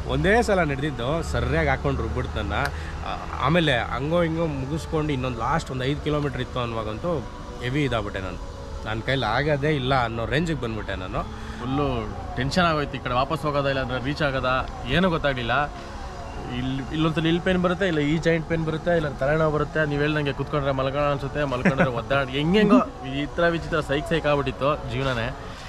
ಒಂದೇ ಸಲ ನಡೆದಿದ್ದು ಸರಿಯಾಗಿ ಹಾಕೊಂಡು ರುಬ್ಬಿಡ್ತು ನನ್ನ ಆ- ಆಮೇಲೆ ಹಂಗೋ ಹಿಂಗೋ ಮುಗಿಸ್ಕೊಂಡು ಇನ್ನೊಂದು ಲಾಸ್ಟ್ ಒಂದು ಐದು ಕಿಲೋಮೀಟ್ರ್ ಇತ್ತು ಅನ್ನುವಾಗಂತೂ ಹೆವಿ ಇದಾಗ್ಬಿಟ್ಟೆ ನಾನು ನನ್ನ ಕೈಲಿ ಆಗೋದೇ ಇಲ್ಲ ಅನ್ನೋ ರೇಂಜಿಗೆ ಬಂದ್ಬಿಟ್ಟೆ ನಾನು ಫುಲ್ಲು ಟೆನ್ಷನ್ ಆಗೋಯ್ತು ಈ ಕಡೆ ವಾಪಸ್ ಹೋಗೋದಾ ಇಲ್ಲ ಅಂದರೆ ರೀಚ್ ಆಗೋದಾ ಏನೂ ಗೊತ್ತಾಗಲಿಲ್ಲ ಇಲ್ಲಿ ಇಲ್ಲೊಂದ್ಸಲ ಇಲ್ಲಿ ಪೇನ್ ಬರುತ್ತೆ ಇಲ್ಲ ಈ ಜಾಯಿಂಟ್ ಪೇನ್ ಬರುತ್ತೆ ಇಲ್ಲ ತಲೆನೋವು ಬರುತ್ತೆ ನೀವು ಹೇಳ್ದಂಗೆ ಕುತ್ಕೊಂಡ್ರೆ ಮಲ್ಕೋಣ ಅನ್ಸುತ್ತೆ ಮಲ್ಕೊಂಡ್ರೆ ಒದ್ದಾಡಿ ಹೆಂಗೆಂಗೋ ಈ ಥರ ವಿಚಿತ್ರ ಸೈಕ್ ಸೈಕ್ ಆಗ್ಬಿಟ್ಟಿತ್ತು ಜೀವನನೇ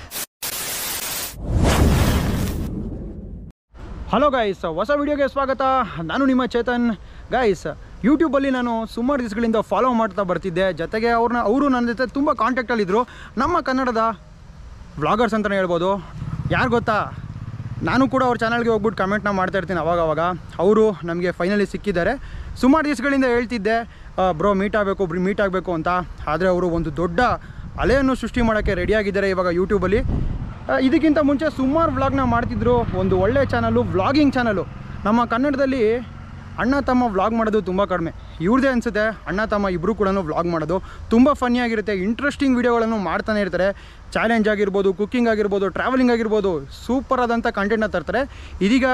ಹಲೋ ಗಾಯ್ಸ್ ಹೊಸ ವಿಡಿಯೋಗೆ ಸ್ವಾಗತ ನಾನು ನಿಮ್ಮ ಚೇತನ್ ಗಾಯ್ಸ್ ಯೂಟ್ಯೂಬಲ್ಲಿ ನಾನು ಸುಮಾರು ದಿವಸಗಳಿಂದ ಫಾಲೋ ಮಾಡ್ತಾ ಬರ್ತಿದ್ದೆ ಜೊತೆಗೆ ಅವ್ರನ್ನ ಅವರು ನನ್ನ ಜೊತೆ ತುಂಬ ಕಾಂಟ್ಯಾಕ್ಟಲ್ಲಿದ್ದರು ನಮ್ಮ ಕನ್ನಡದ ವ್ಲಾಗರ್ಸ್ ಅಂತಲೇ ಹೇಳ್ಬೋದು ಯಾರು ಗೊತ್ತಾ ನಾನು ಕೂಡ ಅವ್ರ ಚಾನಲ್ಗೆ ಹೋಗ್ಬಿಟ್ಟು ಕಮೆಂಟ್ನ ಮಾಡ್ತಾ ಇರ್ತೀನಿ ಅವಾಗ ಅವಾಗ ಅವರು ನಮಗೆ ಫೈನಲಿ ಸಿಕ್ಕಿದ್ದಾರೆ ಸುಮಾರು ದಿವಸಗಳಿಂದ ಹೇಳ್ತಿದ್ದೆ ಬ್ರೋ ಮೀಟ್ ಆಗಬೇಕು ಮೀಟ್ ಆಗಬೇಕು ಅಂತ ಆದರೆ ಅವರು ಒಂದು ದೊಡ್ಡ ಅಲೆಯನ್ನು ಸೃಷ್ಟಿ ಮಾಡೋಕ್ಕೆ ರೆಡಿಯಾಗಿದ್ದಾರೆ ಇವಾಗ ಯೂಟ್ಯೂಬಲ್ಲಿ ಆ, ಇದಕ್ಕಿಂತ ಮುಂಚೆ ಸುಮಾರು ವ್ಲಾಗ್ನ ಮಾಡ್ತಿದ್ರು ಒಂದು ಒಳ್ಳೆ ಚಾನಲು ವ್ಲಾಗಿಂಗ್ ಚಾನಲು ನಮ್ಮ ಕನ್ನಡದಲ್ಲಿ ಅಣ್ಣ ತಮ್ಮ ವ್ಲಾಗ್ ಮಾಡೋದು ತುಂಬ ಕಡಿಮೆ ಇವ್ರದ್ದೇ ಅನಿಸುತ್ತೆ ಅಣ್ಣ ತಮ್ಮ ಇಬ್ಬರು ಕೂಡ ವ್ಲಾಗ್ ಮಾಡೋದು ತುಂಬ ಫನ್ನಿಯಾಗಿರುತ್ತೆ ಇಂಟ್ರೆಸ್ಟಿಂಗ್ ವೀಡಿಯೋಗಳನ್ನು ಮಾಡ್ತಾನೆ ಇರ್ತಾರೆ ಚಾಲೆಂಜ್ ಆಗಿರ್ಬೋದು ಕುಕ್ಕಿಂಗ್ ಆಗಿರ್ಬೋದು ಟ್ರಾವೆಲಿಂಗ್ ಆಗಿರ್ಬೋದು ಸೂಪರ್ ಆದಂಥ ಕಂಟೆಂಟ್ನ ತರ್ತಾರೆ ಇದೀಗ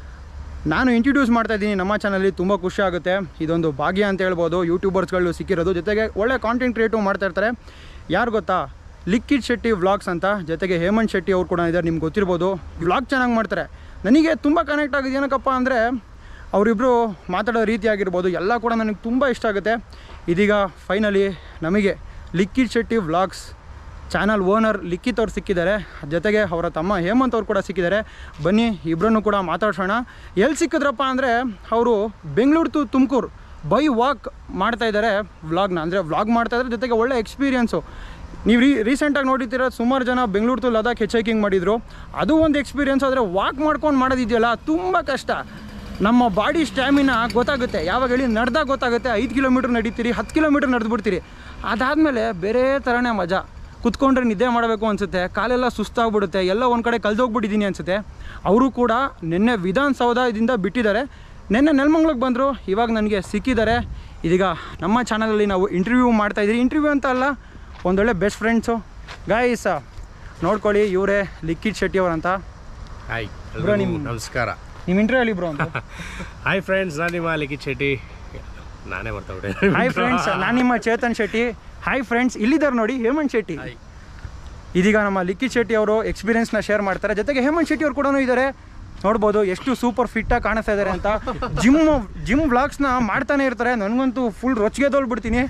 ನಾನು ಇಂಟ್ರಡ್ಯೂಸ್ ಮಾಡ್ತಾ ಇದ್ದೀನಿ ನಮ್ಮ ಚಾನಲ್ಲಿ ತುಂಬ ಖುಷಿ ಆಗುತ್ತೆ ಇದೊಂದು ಭಾಗ್ಯ ಅಂತ ಹೇಳ್ಬೋದು ಯೂಟ್ಯೂಬರ್ಸ್ಗಳು ಸಿಕ್ಕಿರೋದು ಜೊತೆಗೆ ಒಳ್ಳೆ ಕಾಂಟೆಂಟ್ ಕ್ರಿಯೇಟಿವ್ ಮಾಡ್ತಾ ಇರ್ತಾರೆ ಯಾರು ಗೊತ್ತಾ ಲಿಕ್ಕಿಡ್ ಶೆಟ್ಟಿ ವ್ಲಾಗ್ಸ್ ಅಂತ ಜೊತೆಗೆ ಹೇಮಂತ್ ಶೆಟ್ಟಿ ಅವ್ರು ಕೂಡ ಇದ್ದಾರೆ ನಿಮ್ಗೆ ಗೊತ್ತಿರ್ಬೋದು ವ್ಲಾಗ್ ಚೆನ್ನಾಗಿ ಮಾಡ್ತಾರೆ ನನಗೆ ತುಂಬ ಕನೆಕ್ಟ್ ಆಗಿದೆ ಏನಕ್ಕಪ್ಪ ಅಂದರೆ ಅವರಿಬ್ಬರು ಮಾತಾಡೋ ರೀತಿ ಆಗಿರ್ಬೋದು ಎಲ್ಲ ಕೂಡ ನನಗೆ ತುಂಬ ಇಷ್ಟ ಆಗುತ್ತೆ ಇದೀಗ ಫೈನಲಿ ನಮಗೆ Likhith Shetty vlogs channel owner Likhith ಅವ್ರು ಸಿಕ್ಕಿದ್ದಾರೆ ಜೊತೆಗೆ ಅವರ ತಮ್ಮ ಹೇಮಂತ್ ಅವ್ರು ಕೂಡ ಸಿಕ್ಕಿದ್ದಾರೆ ಬನ್ನಿ ಇಬ್ಬರನ್ನು ಕೂಡ ಮಾತಾಡ್ಸೋಣ ಎಲ್ಲಿ ಸಿಕ್ಕಿದ್ರಪ್ಪ ಅಂದರೆ ಅವರು Bengaluru to Tumakuru by walk ಮಾಡ್ತಾ ಇದ್ದಾರೆ ವ್ಲಾಗ್ನ ಅಂದರೆ ವ್ಲಾಗ್ ಮಾಡ್ತಾ ಇದ್ದಾರೆ ಜೊತೆಗೆ ಒಳ್ಳೆ ಎಕ್ಸ್ಪೀರಿಯನ್ಸು ನೀವು ರೀ ರೀಸೆಂಟಾಗಿ ನೋಡಿದ್ದೀರ ಸುಮಾರು ಜನ ಬೆಂಗಳೂರು ಟು ಲದಾಖ್ ಹೆಚ್ ಹೈಕಿಂಗ್ ಮಾಡಿದರು ಅದು ಒಂದು ಎಕ್ಸ್ಪೀರಿಯನ್ಸ್ ಆದರೆ ವಾಕ್ ಮಾಡ್ಕೊಂಡು ಮಾಡೋದಿದೆಯಲ್ಲ ತುಂಬ ಕಷ್ಟ ನಮ್ಮ ಬಾಡಿ ಸ್ಟ್ಯಾಮಿನಾ ಗೊತ್ತಾಗುತ್ತೆ ಯಾವಾಗ ಹೇಳಿ ನಡೆದಾಗ ಗೊತ್ತಾಗುತ್ತೆ ಐದು ಕಿಲೋಮೀಟ್ರ್ ನಡೀತೀರಿ ಹತ್ತು ಕಿಲೋಮೀಟ್ರ್ ನಡೆದು ಬಿಡ್ತೀರಿ ಅದಾದಮೇಲೆ ಬೇರೆ ಥರನೇ ಮಜಾ ಕುತ್ಕೊಂಡ್ರೆ ನಿದ್ದೆ ಮಾಡಬೇಕು ಅನಿಸುತ್ತೆ ಕಾಲೆಲ್ಲ ಸುಸ್ತಾಗ್ಬಿಡುತ್ತೆ ಎಲ್ಲ ಒಂದು ಕಡೆ ಕಲ್ದೋಗ್ಬಿಟ್ಟಿದ್ದೀನಿ ಅನಿಸುತ್ತೆ ಅವರು ಕೂಡ ನಿನ್ನೆ ವಿಧಾನಸೌಧದಿಂದ ಬಿಟ್ಟಿದ್ದಾರೆ ನಿನ್ನೆ ನೆಲಮಂಗ್ಲಕ್ಕೆ ಬಂದರು ಇವಾಗ ನನಗೆ ಸಿಕ್ಕಿದ್ದಾರೆ ಇದೀಗ ನಮ್ಮ ಚಾನಲಲ್ಲಿ ನಾವು ಇಂಟರ್ವ್ಯೂ ಮಾಡ್ತಾ ಇದ್ದೀರಿ ಇಂಟರ್ವ್ಯೂ ಅಂತ ಅಲ್ಲ ಒಂದೊಳ್ಳೆ ಬೆಸ್ಟ್ ಫ್ರೆಂಡ್ಸು ಗಾಯ್ಸ್ ನೋಡ್ಕೊಳ್ಳಿ ಇವರೇ ಲಿಕ್ಕಿಡ್ ಶೆಟ್ಟಿ ಅವರಂತ ಹಾಯ್ Bro, ನಿಮ್- ನಮಸ್ಕಾರ ನಿಮ್ಮ ಇಂಟರ್ವ್ಯೂ ಹೇಳಿ ಬ್ರೋ ಅಂತ ಹಾಯ್ ಫ್ರೆಂಡ್ಸ್ ನಾನು ನಿಮ್ಮ ಲಿಖಿತ್ ಶೆಟ್ಟಿ ನಾನೇ ಬರ್ತಾಬಿಟ್ಟೆ ಹಾಯ್ ಫ್ರೆಂಡ್ಸ್ ನಾನು ನಿಮ್ಮ ಚೇತನ್ ಶೆಟ್ಟಿ ಹಾಯ್ ಫ್ರೆಂಡ್ಸ್ ಇಲ್ಲಿದ್ದಾರೆ ನೋಡಿ ಹೇಮಂತ್ ಶೆಟ್ಟಿ Hi. ಇದೀಗ ನಮ್ಮ ಲಿಖಿತ್ ಶೆಟ್ಟಿ ಅವರು ಎಕ್ಸ್ಪೀರಿಯನ್ಸ್ನ ಶೇರ್ ಮಾಡ್ತಾರೆ ಜೊತೆಗೆ ಹೇಮಂತ್ ಶೆಟ್ಟಿ ಅವರು ಕೂಡ ಇದ್ದಾರೆ ನೋಡ್ಬೋದು ಎಷ್ಟು ಸೂಪರ್ ಫಿಟ್ಟಾಗಿ ಕಾಣಿಸ್ತಾ ಇದ್ದಾರೆ ಅಂತ ಜಿಮ್ ಜಿಮ್ ವ್ಲಾಗ್ಸ್ನ ಮಾಡ್ತಾನೆ ಇರ್ತಾರೆ ನನಗಂತೂ ಫುಲ್ ರೊಚ್ಚಿಗೆ ಬಿಡ್ತೀನಿ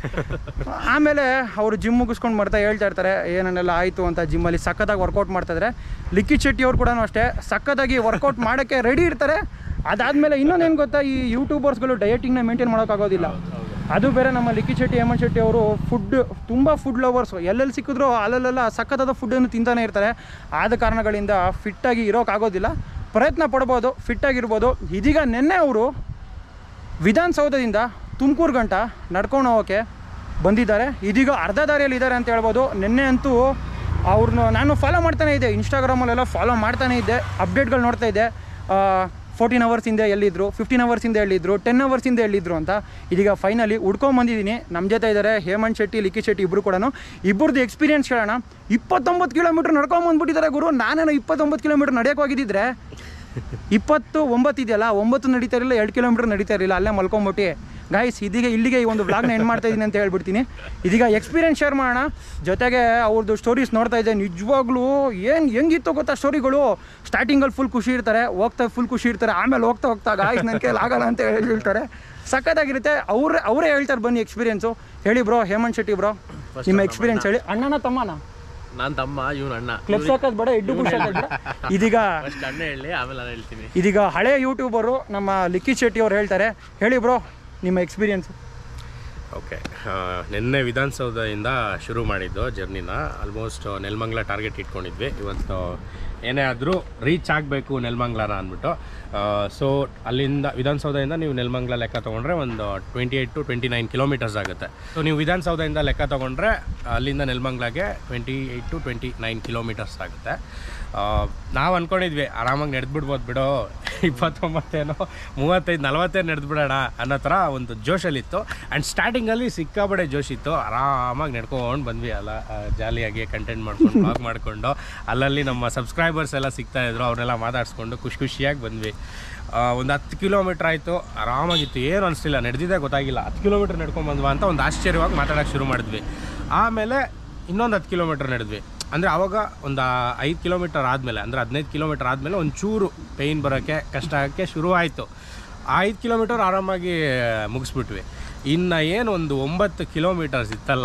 ಆಮೇಲೆ ಅವರು ಜಿಮ್ ಮುಗಿಸ್ಕೊಂಡು ಬರ್ತಾ ಹೇಳ್ತಾ ಇರ್ತಾರೆ ಏನೇನೆಲ್ಲ ಆಯಿತು ಅಂತ ಜಿಮ್ಮಲ್ಲಿ ಸಖತ್ತಾಗಿ ವರ್ಕೌಟ್ ಮಾಡ್ತಾ ಇದ್ದಾರೆ ಲಿಖಿತ್ ಶೆಟ್ಟಿ ಅವರು ಕೂಡ ಅಷ್ಟೇ ಸಖತ್ತಾಗಿ ವರ್ಕೌಟ್ ಮಾಡೋಕ್ಕೆ ರೆಡಿ ಇರ್ತಾರೆ ಅದಾದಮೇಲೆ ಇನ್ನೊಂದೇನು ಗೊತ್ತಾ ಈ ಯೂಟ್ಯೂಬರ್ಸ್ಗಳು ಡಯಟಿಂಗ್ನ ಮೇಂಟೈನ್ ಮಾಡೋಕ್ಕಾಗೋದಿಲ್ಲ ಅದು ಬೇರೆ ನಮ್ಮ ಲಿಖಿತ್ ಶೆಟ್ಟಿ ಹೇಮಂತ್ ಶೆಟ್ಟಿ ಅವರು ಫುಡ್ ತುಂಬ ಫುಡ್ ಲವರ್ಸು ಎಲ್ಲೆಲ್ಲಿ ಸಿಕ್ಕಿದ್ರೋ ಅಲ್ಲೆಲ್ಲ ಸಖತ್ತಾದ ಫುಡ್ಡನ್ನು ತಿಂತಾನೆ ಇರ್ತಾರೆ ಆದ ಕಾರಣಗಳಿಂದ ಫಿಟ್ಟಾಗಿ ಇರೋಕ್ಕಾಗೋದಿಲ್ಲ ಪ್ರಯತ್ನ ಪಡ್ಬೋದು ಫಿಟ್ಟಾಗಿರ್ಬೋದು ಇದೀಗ ನಿನ್ನೆ ಅವರು ವಿಧಾನಸೌಧದಿಂದ ತುಮಕೂರು ಗಂಟ ನಡ್ಕೊಂಡು ಹೋಗೋಕ್ಕೆ ಬಂದಿದ್ದಾರೆ ಇದೀಗ ಅರ್ಧ ದಾರಿಯಲ್ಲಿ ಇದ್ದಾರೆ ಅಂತ ಹೇಳ್ಬೋದು ನಿನ್ನೆ ಅಂತೂ ಅವ್ರನ್ನ ನಾನು ಫಾಲೋ ಮಾಡ್ತಾನೆ ಇದ್ದೆ ಇನ್ಸ್ಟಾಗ್ರಾಮಲ್ಲೆಲ್ಲ ಫಾಲೋ ಮಾಡ್ತಾನೆ ಇದ್ದೆ ಅಪ್ಡೇಟ್ಗಳು ನೋಡ್ತಾ ಇದ್ದೆ ಫೋರ್ಟೀನ್ ಅವರ್ಸಿಂದ ಎಲ್ಲಿದ್ದರು ಫಿಫ್ಟೀನ್ ಅವರ್ಸಿಂದ ಎಲ್ಲಿದ್ದರು ಟೆನ್ ಅವರ್ಸಿಂದ ಎಲ್ಲಿದ್ದರು ಅಂತ ಇದೀಗ ಫೈನಲಿ ಬಂದಿದ್ದೀನಿ ನಮ್ಮ ಜೊತೆ ಇದ್ದಾರೆ ಹೇಮಂತ್ ಶೆಟ್ಟಿ ಲಿಖಿತ್ ಶೆಟ್ಟಿ ಇಬ್ಬರು ಕೂಡ ಇಬ್ಬರದ್ದು ಎಕ್ಸ್ಪೀರಿಯನ್ಸ್ ಕೇಳೋಣ ಇಪ್ಪತ್ತೊಂಬತ್ತು ಕಿಲೋಮೀಟ್ರ್ ನಡ್ಕೊಂಬಂದ್ಬಿಟ್ಟಿದ್ದಾರೆ ಗುರು ನಾನೇನೋ ಇಪ್ಪತ್ತೊಂಬತ್ತು ಕಿಲೋಮೀಟ್ರ್ ನಡೆಯೋಕೆ ಹೋಗಿದ್ದಿದ್ರೆ ಇಪ್ಪತ್ತು ಒಂಬತ್ತು ಇದೆಯಲ್ಲ ಒಂಬತ್ತು ನಡೀತಾ ಇರಲಿಲ್ಲ ಎರಡು ಕಿಲೋಮೀಟ್ರ್ ನಡೀತಾ ಇರಲಿಲ್ಲ ಅಲ್ಲೇ ಮಲ್ಕೊಂಬಿಟ್ಟು ಗಾಯ್ಸ್ ಇದೀಗ ಇಲ್ಲಿಗೆ ಈ ಒಂದು ವ್ಲಾಗ್ನ ಎಂಡ್ ಮಾಡ್ತಾ ಇದ್ದೀನಿ ಅಂತ ಹೇಳ್ಬಿಡ್ತೀನಿ ಇದೀಗ ಎಕ್ಸ್ಪೀರಿಯನ್ಸ್ ಶೇರ್ ಮಾಡೋಣ ಜೊತೆಗೆ ಅವ್ರದ್ದು ಸ್ಟೋರೀಸ್ ನೋಡ್ತಾ ಇದ್ದೆ ನಿಜವಾಗ್ಲೂ ಏನು ಹೆಂಗಿತ್ತು ಗೊತ್ತಾ ಸ್ಟೋರಿಗಳು ಸ್ಟಾರ್ಟಿಂಗಲ್ಲಿ ಫುಲ್ ಖುಷಿ ಇರ್ತಾರೆ ಹೋಗ್ತಾ ಫುಲ್ ಖುಷಿ ಇರ್ತಾರೆ ಆಮೇಲೆ ಹೋಗ್ತಾ ಹೋಗ್ತಾ ಗಾಯ್ಸ್ ನನ್ನ ಕೈಲಿ ಆಗಲ್ಲ ಅಂತ ಹೇಳಿ ಹೇಳ್ತಾರೆ ಸಖತ್ತಾಗಿರುತ್ತೆ ಅವ್ರೇ ಅವರೇ ಹೇಳ್ತಾರೆ ಬನ್ನಿ ಎಕ್ಸ್ಪೀರಿಯನ್ಸು ಹೇಳಿ ಬ್ರೋ ಹೇಮಂತ್ ಶೆಟ್ಟಿ ಬ್ರೋ ನಿಮ್ಮ ಎಕ್ಸ್ಪೀರಿಯನ್ಸ್ ಹೇಳಿ ಅಣ್ಣನ ತಮ್ಮನ ನಾನು ತಮ್ಮ ಇವನು ಅಣ್ಣ ಕ್ಲಿಪ್ಸ್ ಹಾಕೋದು ಬೇಡ ಇಡ್ಡು ಖುಷಿ ಹಾಕೋದು ಇದೀಗ ಫಸ್ಟ್ ಅಣ್ಣ ಹೇಳಿ ಆಮೇಲೆ ನಾನು ಹೇಳ್ತೀನಿ ಇದೀಗ ಹಳೆ ಯೂಟ್ಯೂಬರು ನಮ್ಮ ಲಿಖಿತ್ ಶೆಟ್ಟಿ ಅವ್ರು ಹೇಳ್ತಾರೆ ಹೇಳಿ ಬ್ರೋ ನಿಮ್ಮ ಎಕ್ಸ್ಪೀರಿಯನ್ಸು ಓಕೆ ನಿನ್ನೆ ವಿಧಾನಸೌಧದಿಂದ ಶುರು ಮಾಡಿದ್ದು ಜರ್ನಿನ ಆಲ್ಮೋಸ್ಟ್ ನೆಲಮಂಗ್ಲ ಟಾರ್ಗೆಟ್ ಇಟ್ಕೊಂಡಿದ್ವಿ ಇವತ್ತು ಏನೇ ಆದರೂ ರೀಚ್ ಆಗಬೇಕು ನೆಲಮಂಗ್ಲನ ಅಂದ್ಬಿಟ್ಟು ಸೊ ಅಲ್ಲಿಂದ ವಿಧಾನಸೌಧದಿಂದ ನೀವು ನೆಲಮಂಗ್ಲ ಲೆಕ್ಕ ತೊಗೊಂಡ್ರೆ ಒಂದು twenty eight to twenty nine kilometres ಆಗುತ್ತೆ ಸೊ ನೀವು ವಿಧಾನಸೌಧದಿಂದ ಲೆಕ್ಕ ತೊಗೊಂಡ್ರೆ ಅಲ್ಲಿಂದ ನೆಲಮಂಗ್ಲಾಗೆ twenty eight to twenty nine kilometres ಆಗುತ್ತೆ ನಾವು ಅಂದ್ಕೊಂಡಿದ್ವಿ ಆರಾಮಾಗಿ ನಡೆದ್ಬಿಡ್ಬೋದು ಬಿಡೋ ಇಪ್ಪತ್ತೊಂಬತ್ತೇನೋ ಮೂವತ್ತೈದು ನಲ್ವತ್ತೈದು ನಡೆದ್ಬಿಡೋಣ ಅನ್ನೋ ಥರ ಒಂದು ಜೋಶಲ್ಲಿತ್ತು ಆ್ಯಂಡ್ ಸ್ಟಾರ್ಟಿಂಗಲ್ಲಿ ಸಿಕ್ಕಾಪಡೆ ಜೋಶ್ ಇತ್ತು ಆರಾಮಾಗಿ ನಡ್ಕೊಂಡು ಬಂದ್ವಿ ಅಲ್ಲ ಆ, ಜಾಲಿಯಾಗಿ ಕಂಟೆಂಟ್ ಮಾಡ್ಕೊಂಡು ಬ್ಲಾಗ್ ಮಾಡಿಕೊಂಡು ಅಲ್ಲಲ್ಲಿ ನಮ್ಮ ಸಬ್ಸ್ಕ್ರೈಬರ್ಸ್ ಎಲ್ಲ ಸಿಗ್ತಾ ಇದ್ರು ಅವ್ರನ್ನೆಲ್ಲ ಮಾತಾಡಿಸ್ಕೊಂಡು ಖುಷಿ ಖುಷಿಯಾಗಿ ಬಂದ್ವಿ ಆ, ಒಂದು ಹತ್ತು ಕಿಲೋಮೀಟ್ರ್ ಆಯಿತು ಆರಾಮಾಗಿತ್ತು ಏನು ಅನಿಸ್ಲಿಲ್ಲ ನಡೆದಿದ್ದೇ ಗೊತ್ತಾಗಿಲ್ಲ ಹತ್ತು ಕಿಲೋಮೀಟ್ರ್ ನಡ್ಕೊಂಬಂದ್ವಾ ಅಂತ ಒಂದು ಆಶ್ಚರ್ಯವಾಗಿ ಮಾತಾಡೋಕ್ಕೆ ಶುರು ಮಾಡಿದ್ವಿ ಆಮೇಲೆ ಇನ್ನೊಂದು ಹತ್ತು ಕಿಲೋಮೀಟ್ರ್ ನಡೆದ್ವಿ ಅಂದರೆ ಆವಾಗ ಒಂದು ಐದು ಕಿಲೋಮೀಟರ್ ಆದಮೇಲೆ ಅಂದರೆ ಹದಿನೈದು ಕಿಲೋಮೀಟರ್ ಆದಮೇಲೆ ಒಂಚೂರು ಪೇಯ್ನ್ ಬರೋಕ್ಕೆ ಕಷ್ಟ ಆಗೋಕ್ಕೆ ಶುರು ಆಯಿತು ಐದು ಕಿಲೋಮೀಟರ್ ಆರಾಮಾಗಿ ಮುಗಿಸ್ಬಿಟ್ವಿ ಇನ್ನು ಏನು ಒಂದು ಒಂಬತ್ತು ಕಿಲೋಮೀಟರ್ಸ್ ಇತ್ತಲ್ಲ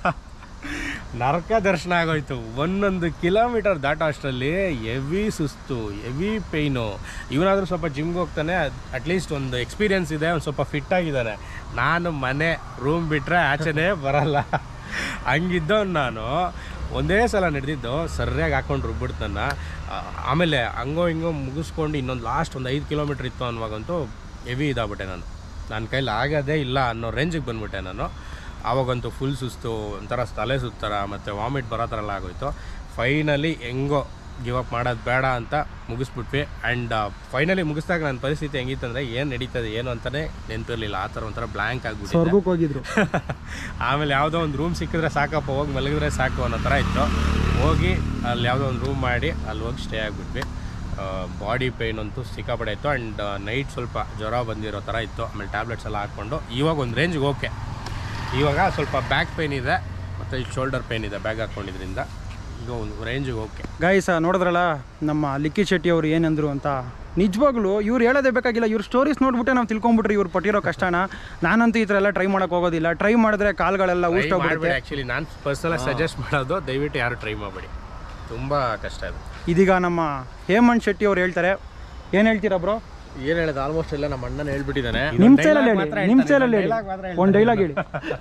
ನರಕ ದರ್ಶನ ಆಗೋಯ್ತು ಒಂದೊಂದು ಕಿಲೋಮೀಟರ್ ದಾಟೋ ಅಷ್ಟರಲ್ಲಿ ಎವಿ ಸುಸ್ತು ಎವಿ ಪೇಯ್ನು ಇವನಾದರೂ ಸ್ವಲ್ಪ ಜಿಮ್ಗೆ ಹೋಗ್ತಾನೆ ಅಟ್ಲೀಸ್ಟ್ ಒಂದು ಎಕ್ಸ್ಪೀರಿಯನ್ಸ್ ಇದೆ ಒಂದು ಸ್ವಲ್ಪ ಫಿಟ್ ಆಗಿದ್ದಾನೆ ನಾನು ಮನೆ ರೂಮ್ ಬಿಟ್ಟರೆ ಆಚೆನೇ ಬರಲ್ಲ ಹಂಗಿದ್ದವನು ನಾನು ಒಂದೇ ಸಲ ನಡೆದಿದ್ದು ಸರಿಯಾಗಿ ಹಾಕೊಂಡು ರುಬ್ಬಿಡ್ತು ನನ್ನ ಆ- ಆಮೇಲೆ ಹಂಗೋ ಹಿಂಗೋ ಮುಗಿಸ್ಕೊಂಡು ಇನ್ನೊಂದು ಲಾಸ್ಟ್ ಒಂದು ಐದು ಕಿಲೋಮೀಟ್ರ್ ಇತ್ತು ಅನ್ನುವಾಗಂತೂ ಹೆವಿ ಇದಾಗ್ಬಿಟ್ಟೆ ನಾನು ನನ್ನ ಕೈಲಿ ಆಗೋದೇ ಇಲ್ಲ ಅನ್ನೋ ರೇಂಜಿಗೆ ಬಂದ್ಬಿಟ್ಟೆ ನಾನು ಆವಾಗಂತೂ ಫುಲ್ ಸುಸ್ತು ಒಂಥರ ತಲೆ ಸುತ್ತರ ಮತ್ತು ವಾಮಿಟ್ ಬರೋ ಥರ ಎಲ್ಲ ಆಗೋಯ್ತು ಫೈನಲಿ ಹೆಂಗೋ ಗಿವ್ ಅಪ್ ಮಾಡೋದು ಬೇಡ ಅಂತ ಮುಗಿಸ್ಬಿಟ್ವಿ ಆ್ಯಂಡ್ ಫೈನಲಿ ಮುಗಿಸ್ದಾಗ ನನ್ನ ಪರಿಸ್ಥಿತಿ ಹೆಂಗಿತ್ತಂದರೆ ಏನು ನಡೀತದೆ ಏನು ಅಂತಲೇ ನೆನಪಿರಲಿಲ್ಲ ಆ ಥರ ಒಂಥರ ಬ್ಲ್ಯಾಂಕ್ ಆಗಿಬಿಟ್ಟಿದೆ ಸ್ವರ್ಗಕ್ಕೆ ಹೋಗಿದ್ರು ಆಮೇಲೆ ಯಾವುದೋ ಒಂದು ರೂಮ್ ಸಿಕ್ಕಿದ್ರೆ ಸಾಕಪ್ಪ ಹೋಗಿ ಮಲಗಿದ್ರೆ ಸಾಕು ಅನ್ನೋ ಥರ ಇತ್ತು ಹೋಗಿ ಅಲ್ಲಿ ಯಾವುದೋ ಒಂದು ರೂಮ್ ಮಾಡಿ ಅಲ್ಲಿ ಹೋಗಿ ಸ್ಟೇ ಆಗಿಬಿಟ್ವಿ ಬಾಡಿ ಪೇಯ್ನ್ ಅಂತೂ ಸಿಕ್ಕಾಪಡೆ ಇತ್ತು ಆ್ಯಂಡ್ ನೈಟ್ ಸ್ವಲ್ಪ ಜ್ವರ ಬಂದಿರೋ ಥರ ಇತ್ತು ಆಮೇಲೆ ಟ್ಯಾಬ್ಲೆಟ್ಸ್ ಎಲ್ಲ ಹಾಕ್ಕೊಂಡು ಇವಾಗ ಒಂದು ರೇಂಜ್ಗೆ ಓಕೆ ಇವಾಗ ಸ್ವಲ್ಪ ಬ್ಯಾಕ್ ಪೇಯ್ನ್ ಇದೆ ಮತ್ತು ಈ ಶೋಲ್ಡರ್ ಪೇಯ್ನ್ ಇದೆ ಬ್ಯಾಗ್ ಹಾಕ್ಕೊಂಡಿದ್ರಿಂದ ಈಗ ಒಂದು ರೇಂಜಿಗೆ ಓಕೆ ಗಾಯಸ ನೋಡಿದ್ರಲ್ಲ ನಮ್ಮ ಲಿಕ್ಕಿ ಶೆಟ್ಟಿ ಅವರು ಏನಂದ್ರು ಅಂತ ನಿಜವಾಗ್ಲೂ ಇವ್ರು ಹೇಳೋದೇ ಬೇಕಾಗಿಲ್ಲ ಇವ್ರ ಸ್ಟೋರೀಸ್ ನೋಡ್ಬಿಟ್ಟೆ ನಾವು ತಿಳ್ಕೊಂಬಿಟ್ರಿ ಇವ್ರು ಪಟ್ಟಿರೋ ಕಷ್ಟನ ನಾನಂತೂ ಈ ಥರ ಎಲ್ಲ ಟ್ರೈ ಮಾಡೋಕೆ ಹೋಗೋದಿಲ್ಲ ಟ್ರೈ ಮಾಡಿದ್ರೆ ಕಾಲ್ಗಳೆಲ್ಲ ಊಷ್ಟೋಗ್ಬಿಡುತ್ತೆ ಮಾಡಬೇಡಿ ಆ್ಯಕ್ಚುಲಿ ನಾನು ಪರ್ಸನಲ್ ಸಜೆಸ್ಟ್ ಮಾಡೋದು ದಯವಿಟ್ಟು ಯಾರು ಟ್ರೈ ಮಾಡಬೇಡಿ ತುಂಬ ಕಷ್ಟ ಇದು ಇದೀಗ ನಮ್ಮ ಹೇಮಂತ್ ಶೆಟ್ಟಿ ಅವ್ರು ಹೇಳ್ತಾರೆ ಏನು ಹೇಳ್ತೀರಾ ಬ್ರೋ ಏನು ಹೇಳಿದ ಆಲ್ಮೋಸ್ಟ್ ಎಲ್ಲ ನಮ್ಮ ಅಣ್ಣನ ಹೇಳ್ಬಿಟ್ಟಿದ್ದಾನೆ ನಿಮ್ಮ dialogue ಸ್ಟೈಲಲ್ಲಿ ಮಾತ್ರ ಹೇಳಿ ನಿಮ್ಮ ಹೇಳ್ತಾನೆ, ಸ್ಟೈಲಲ್ಲಿ ಹೇಳಿ dialogue ಮಾತ್ರ ಒಂದು ಡೈಲಾಗ್ ಹೇಳಿ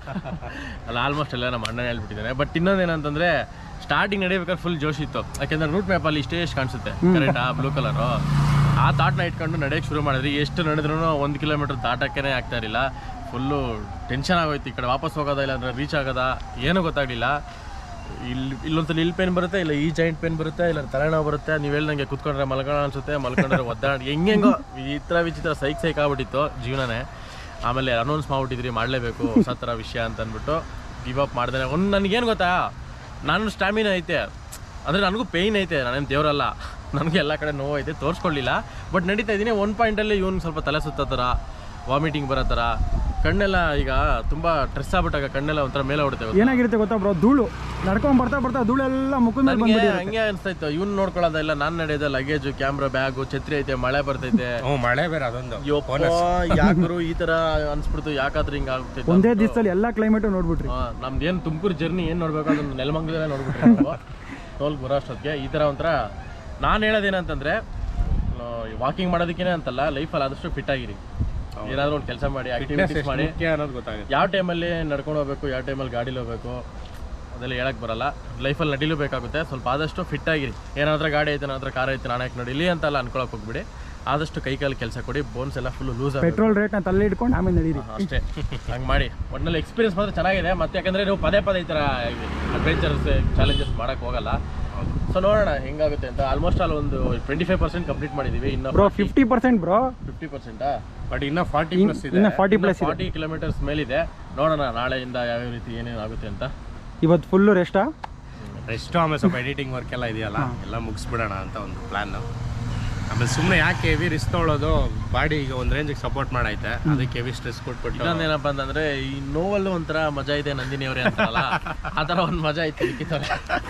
ಅಲ್ಲ ಆಲ್ಮೋಸ್ಟ್ ಎಲ್ಲ ನಮ್ಮ ಅಣ್ಣನ ಹೇಳ್ಬಿಟ್ಟಿದ್ದಾನೆ ಬಟ್ ಇನ್ನೊಂದು ಏನಂತಂದ್ರೆ ಸ್ಟಾರ್ಟಿಂಗ್ ನಡಿಬೇಕಾದ್ರೆ ಫುಲ್ ಜೋಶ್ ಇತ್ತು ಯಾಕೆಂದ್ರೆ ರೂಟ್ ಮ್ಯಾಪಲ್ಲಿ ಇಷ್ಟೇ ಎಷ್ಟು ಕಾಣಿಸುತ್ತೆ ಕರೆಕ್ಟಾ ಬ್ಲೂ ಕಲರು ಆ ತಾಟ್ನ ಇಟ್ಕೊಂಡು ನಡೆಯಕ್ಕೆ ಶುರು ಮಾಡಿದ್ರಿ ಎಷ್ಟು ನಡೆದ್ರೂ ಒಂದು ಕಿಲೋಮೀಟರ್ ದಾಟಕ್ಕೇ ಆಗ್ತಾ ಇರಲಿಲ್ಲ ಫುಲ್ಲು ಟೆನ್ಷನ್ ಆಗೋಯ್ತು ಈ ಕಡೆ ವಾಪಸ್ ಹೋಗೋದಾ ಇಲ್ಲ ಅಂದರೆ ರೀಚ್ ಆಗೋದಾ ಏನೂ ಗೊತ್ತಾಗಲಿಲ್ಲ ಇಲ್ಲಿ ಇಲ್ಲೊಂದ್ಸಲ ಇಲ್ಲಿ ಪೇನ್ ಬರುತ್ತೆ ಇಲ್ಲ ಈ ಜಾಯಿಂಟ್ ಪೇನ್ ಬರುತ್ತೆ ಇಲ್ಲ ತಲೆನೋವು ಬರುತ್ತೆ ನೀವು ಹೇಳ್ದಂಗೆ ಕುತ್ಕೊಂಡ್ರೆ ಮಲ್ಕೋಣ ಅನ್ಸುತ್ತೆ ಮಲ್ಕೊಂಡ್ರೆ ಒದ್ದಾಡಿ ಹೆಂಗೆಂಗೋ ಈ ಥರ ವಿಚಿತ್ರ ಸೈಕ್ ಸೈಕ್ ಆಗ್ಬಿಟ್ಟಿತ್ತು ಜೀವನನೇ ಆಮೇಲೆ ಅನೌನ್ಸ್ ಮಾಡ್ಬಿಟ್ಟಿದ್ರಿ ಮಾಡಲೇಬೇಕು ಹೊಸ ಥರ ವಿಷಯ ಅಂತ ಅಂದ್ಬಿಟ್ಟು ಗಿವ್ ಅಪ್ ಮಾಡ್ದೆ ಒಂದು ನನಗೇನು ಗೊತ್ತಾ ನಾನು ಸ್ಟ್ಯಾಮಿನ ಐತೆ ಅಂದರೆ ನನಗೂ ಪೇಯ್ನ್ ಐತೆ ನಾನೇನು ದೇವರಲ್ಲ ನನಗೆ ಎಲ್ಲ ಕಡೆ ನೋವು ಐತೆ ತೋರಿಸ್ಕೊಳ್ಳಿಲ್ಲ ಬಟ್ ನಡೀತಾ ಇದ್ದೀನಿ ಒನ್ ಪಾಯಿಂಟಲ್ಲಿ ಇವ್ನು ಸ್ವಲ್ಪ ತಲೆ ಸುತ್ತೋ ಥರ ವಾಮಿಟಿಂಗ್ ಬರೋ ಥರ ಕಣ್ಣೆಲ್ಲ ಈಗ ತುಂಬ ಸ್ಟ್ರೆಸ್ ಆಗ್ಬಿಟ್ಟಾಗ ಕಣ್ಣೆಲ್ಲ ಒಂಥರ ಮೇಲೆ ಹೊಡಿತೇವೆ ಏನಾಗಿರುತ್ತೆ ಗೊತ್ತಾ ಬ್ರೋ ಧೂಳು ನಡ್ಕೊಂಡ್ ಬರ್ತಾ ಬರ್ತಾ ಧೂಳೆಲ್ಲ ಮುಖದ ಮೇಲೆ ನನಗೆ ಬಂದ್ಬಿಟ್ಟಿರುತ್ತೆ ಹಂಗೆ ಅನ್ಸ್ತಾ ಇತ್ತು ಇವ್ನು ನೋಡ್ಕೊಳ್ಳೋದ ಇಲ್ಲ ನಾನು ನಡೆಯೋದ ಲಗೇಜು ಕ್ಯಾಮ್ರಾ ಬ್ಯಾಗು ಛತ್ರಿ ಐತೆ ಮಳೆ ಬರ್ತೈತೆ ಹ್ಞೂ ಮಳೆ ಬೇರೆ ಅದೊಂದು ಯಾಕರು ಈ ತರ ಅನ್ಸ್ಬಿಡ್ತು ಯಾಕಾದ್ರೆ ಹಿಂಗ ಆಗ್ತೈತೆ ಒಂದೇ ದಿವಸದಲ್ಲಿ ಎಲ್ಲ ಕ್ಲೈಮೇಟು ನೋಡ್ಬಿಟ್ರಿ ಹಾ, ನಮ್ದು ಏನು ತುಮಕೂರು ಜರ್ನಿ ಏನು ನೋಡ್ಬೇಕು ಅದನ್ನ ನೆಲಮಂಗಲದಲ್ಲೇ ನೋಡ್ಬಿಟ್ರೆ ನಾವು ಟೋಲ್ ಬರೋ ಅಷ್ಟೊತ್ತಿಗೆ ಈ ಥರ ಒಂಥರ ನಾನು ಹೇಳೋದೇನಂತಂದ್ರೆ ವಾಕಿಂಗ್ ಮಾಡೋದಕ್ಕೇನೆ ಅಂತಲ್ಲ ಲೈಫಲ್ಲಿ ಆದಷ್ಟು ಫಿಟ್ ಆಗಿರಿ ಏನಾದರೂ ಒಂದು ಕೆಲಸ ಮಾಡಿ ಆಕ್ಟಿವಿಟೀಸ್ ಮಾಡಿ ಮುಖ್ಯ ಅನ್ನೋದು ಗೊತ್ತಾಗುತ್ತೆ ಯಾವ ಟೈಮಲ್ಲಿ ನಡ್ಕೊಂಡು ಹೋಗ್ಬೇಕು ಯಾವ ಟೈಮಲ್ಲಿ ಗಾಡೀಲಿ ಹೋಗ್ಬೇಕು ಅದೆಲ್ಲ ಹೇಳಕ್ ಬರಲ್ಲ ಲೈಫಲ್ಲಿ ನಡಿಲೇಬೇಕಾಗುತ್ತೆ ಸ್ವಲ್ಪ ಆದಷ್ಟು ಫಿಟ್ ಆಗಿರಿ ಏನಾದ್ರೂ ಗಾಡಿ ಐತೆ ನನ್ನ ಹತ್ರ ಕಾರ್ ಐತೆ ನಾನು ಯಾಕೆ ನಡೀಲಿ ಅಂತೆಲ್ಲ ಅನ್ಕೊಳಕ್ ಹೋಗ್ಬಿಡಿ ಆದಷ್ಟು ಕೈ ಕಾಲು ಕೆಲಸ ಕೊಡಿ ಬೋನ್ಸ್ ಎಲ್ಲ ಫುಲ್ ಲೂಸ್ ಆಗಿ ಪೆಟ್ರೋಲ್ ರೇಟ್ನ ತಲೆ ಇಟ್ಕೊಂಡು ಆಮೇಲೆ ನಡೀರಿ ಅಷ್ಟೇ ಹಂಗೆ ಮಾಡಿ ಒಟ್ಟಿನಲ್ಲಿ ಎಕ್ಸ್ಪೀರಿಯನ್ಸ್ ಮಾತ್ರ ಚೆನ್ನಾಗಿದೆ ಮತ್ತೆ ಯಾಕಂದ್ರೆ ನೀವು ಪದೇ ಪದೇ ಈ ಥರ ಅಡ್ವೆಂಚರ್ಸ್ ಚಾಲೆಂಜಸ್ ಮಾಡಕ್ ಹೋಗಲ್ಲ ಸೊ ನೋಡೋಣ ಹೆಂಗಾಗುತ್ತೆ ಅಂತ ಆಲ್ಮೋಸ್ಟ್ ಅಲ್ಲಿ ಒಂದು ಟ್ವೆಂಟಿ ಫೈವ್ ಪರ್ಸೆಂಟ್ ಕಂಪ್ಲೀಟ್ ಮಾಡಿದೀವಿ ಇನ್ನು bro fifty percent bro fifty ಪರ್ಸೆಂಟಾ ಬಟ್ ಇನ್ನ ಫಾರ್ಟಿ ಪ್ಲಸ್ ಇದೆ ಇನ್ನು ಫಾರ್ಟಿ ಪ್ಲಸ್ ಇದೆ ಫಾರ್ಟಿ ಕಿಲೋಮೀಟರ್ಸ್ ಮೇಲಿದೆ ನೋಡೋಣ ನಾಳೆಯಿಂದ ಯಾವ್ಯಾವ ರೀತಿ ಏನೇನು ಆಗುತ್ತೆ ಅಂತ ಇವತ್ತು ಫುಲ್ಲು ರೆಸ್ಟಾ ರೆಸ್ಟು ಆಮೇಲೆ ಸ್ವಲ್ಪ ಎಡಿಟಿಂಗ್ ವರ್ಕ್ ಎಲ್ಲ ಇದೆಯಲ್ಲ ಎಲ್ಲ ಮುಗಿಸ್ಬಿಡೋಣ ಅಂತ ಒಂದು ಪ್ಲಾನ್ ಆಮೇಲೆ ಸುಮ್ಮನೆ ಯಾಕೆ ಹೆವಿ ರಿಸ್ಕ್ ತೊಗೊಳೋದು ಬಾಡಿ ಈಗ ಒಂದು ರೇಂಜಿಗೆ ಸಪೋರ್ಟ್ ಮಾಡೈತೆ ಅದಕ್ಕೆ ಹೆವಿ ಸ್ಟ್ರೆಸ್ ಕೊಟ್ಬಿಟ್ಟು ಇನ್ನೊಂದೇನಪ್ಪ ಅಂತಂದ್ರೆ ಈ ನೋವಲ್ಲೂ ಒಂಥರ ಮಜಾ ಇದೆ ನಂದಿನಿ ಅವರೇ ಅಂತಾರಲ್ಲ ಆ ಥರ ಒಂದು ಮಜಾ ಇತ್ತು ಲಿಖಿತವ್ರೆ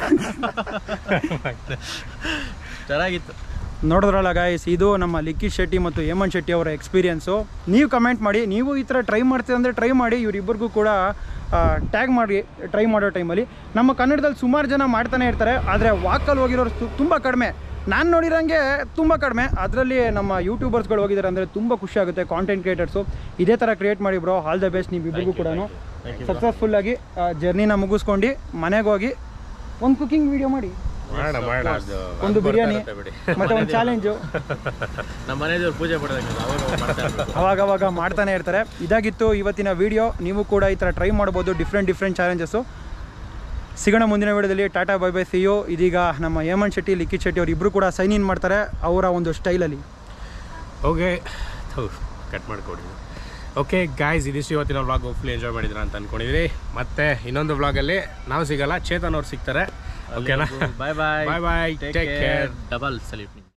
ಚೆನ್ನಾಗಿತ್ತು ನೋಡಿದ್ರಲ್ಲ ಗಾಯ್ಸ್ ಇದು ನಮ್ಮ ಲಿಖಿತ್ ಶೆಟ್ಟಿ ಮತ್ತು ಹೇಮಂತ್ ಶೆಟ್ಟಿ ಅವರ ಎಕ್ಸ್ಪೀರಿಯನ್ಸು ನೀವು ಕಮೆಂಟ್ ಮಾಡಿ ನೀವು ಈ ಥರ ಟ್ರೈ ಮಾಡ್ತೀರ ಅಂದರೆ ಟ್ರೈ ಮಾಡಿ ಇವರಿಬ್ಬರಿಗೂ ಕೂಡ ಟ್ಯಾಗ್ ಮಾಡಿ ಟ್ರೈ ಮಾಡೋ ಟೈಮಲ್ಲಿ ನಮ್ಮ ಕನ್ನಡದಲ್ಲಿ ಸುಮಾರು ಜನ ಮಾಡ್ತಾನೆ ಇರ್ತಾರೆ ಆದರೆ ವಾಕಲ್ಲಿ ಹೋಗಿರೋರು ತು- ತುಂಬ ಕಡಿಮೆ ನಾನು ನೋಡಿರೋಂಗೆ ತುಂಬ ಕಡಿಮೆ ಅದರಲ್ಲಿ ನಮ್ಮ ಯೂಟ್ಯೂಬರ್ಸ್ಗಳು ಹೋಗಿದ್ದಾರೆ ಅಂದರೆ ತುಂಬ ಖುಷಿ ಆಗುತ್ತೆ ಕಾಂಟೆಂಟ್ ಕ್ರಿಯೇಟರ್ಸು ಇದೇ ಥರ ಕ್ರಿಯೇಟ್ ಮಾಡಿ ಬ್ರೋ ಆಲ್ ದ ಬೆಸ್ಟ್ ನಿಮ್ಮಿಬ್ಬರಿಗೂ ಕೂಡ ಸಕ್ಸಸ್ಫುಲ್ಲಾಗಿ ಜರ್ನಿನ ಮುಗಿಸ್ಕೊಂಡು ಮನೆಗೆ ಹೋಗಿ ಒಂದು ಕುಕಿಂಗ್ ವಿಡಿಯೋ ಮಾಡಿ ಮಾಡ ಮಾಡ ಅದು ಒಂದು ಬಿರಿಯಾನಿ ಇರುತ್ತೆ ಬಿಡಿ ಮತ್ತೆ ಒಂದು ಚಾಲೆಂಜು ನಮ್ಮ ಮನೆ ದೇವ್ರು ಪೂಜೆ ಪಡೆದಂಗೆ ಅವಾಗ ಅವಾಗ ಮಾಡ್ತಾ ಇರ್ಬೇಕು. ಅವಾಗ ಅವಾಗ ಮಾಡ್ತಾನೆ ಇರ್ತಾರೆ ಇದಾಗಿತ್ತು ಇವತ್ತಿನ ವಿಡಿಯೋ ನೀವು ಕೂಡ ಈ ಥರ ಟ್ರೈ ಮಾಡ್ಬೋದು ಡಿಫ್ರೆಂಟ್ ಡಿಫ್ರೆಂಟ್ ಚಾಲೆಂಜಸ್ಸು ಸಿಗೋಣ ಮುಂದಿನ ವಿಡಿಯೋದಲ್ಲಿ tata bye bye see you ಇದೀಗ ನಮ್ಮ ಹೇಮಂತ್ ಶೆಟ್ಟಿ ಲಿಖಿತ್ ಶೆಟ್ಟಿ ಅವರು ಇಬ್ಬರು ಕೂಡ ಸೈನ್ ಇನ್ ಮಾಡ್ತಾರೆ ಅವರ ಒಂದು ಸ್ಟೈಲಲ್ಲಿ ಓಕೆ ಕಟ್ ಮಾಡಿಕೊಡಿ ಓಕೆ ಗಾಯ್ಸ್ ಇದಿಷ್ಟು ಇವತ್ತಿನ ವ್ಲಾಗ್ ಹೋಪ್ಫುಲಿ ಎಂಜಾಯ್ ಮಾಡಿದ್ರ ಅಂತ ಅನ್ಕೊಂಡಿದ್ರಿ ಮತ್ತೆ ಇನ್ನೊಂದು ವ್ಲಾಗಲ್ಲಿ ನಾವು ಸಿಗಲ್ಲ ಚೇತನ್ ಅವ್ರು ಸಿಗ್ತಾರೆ ಓಕೆನಾ bye bye bye bye take take care care double salute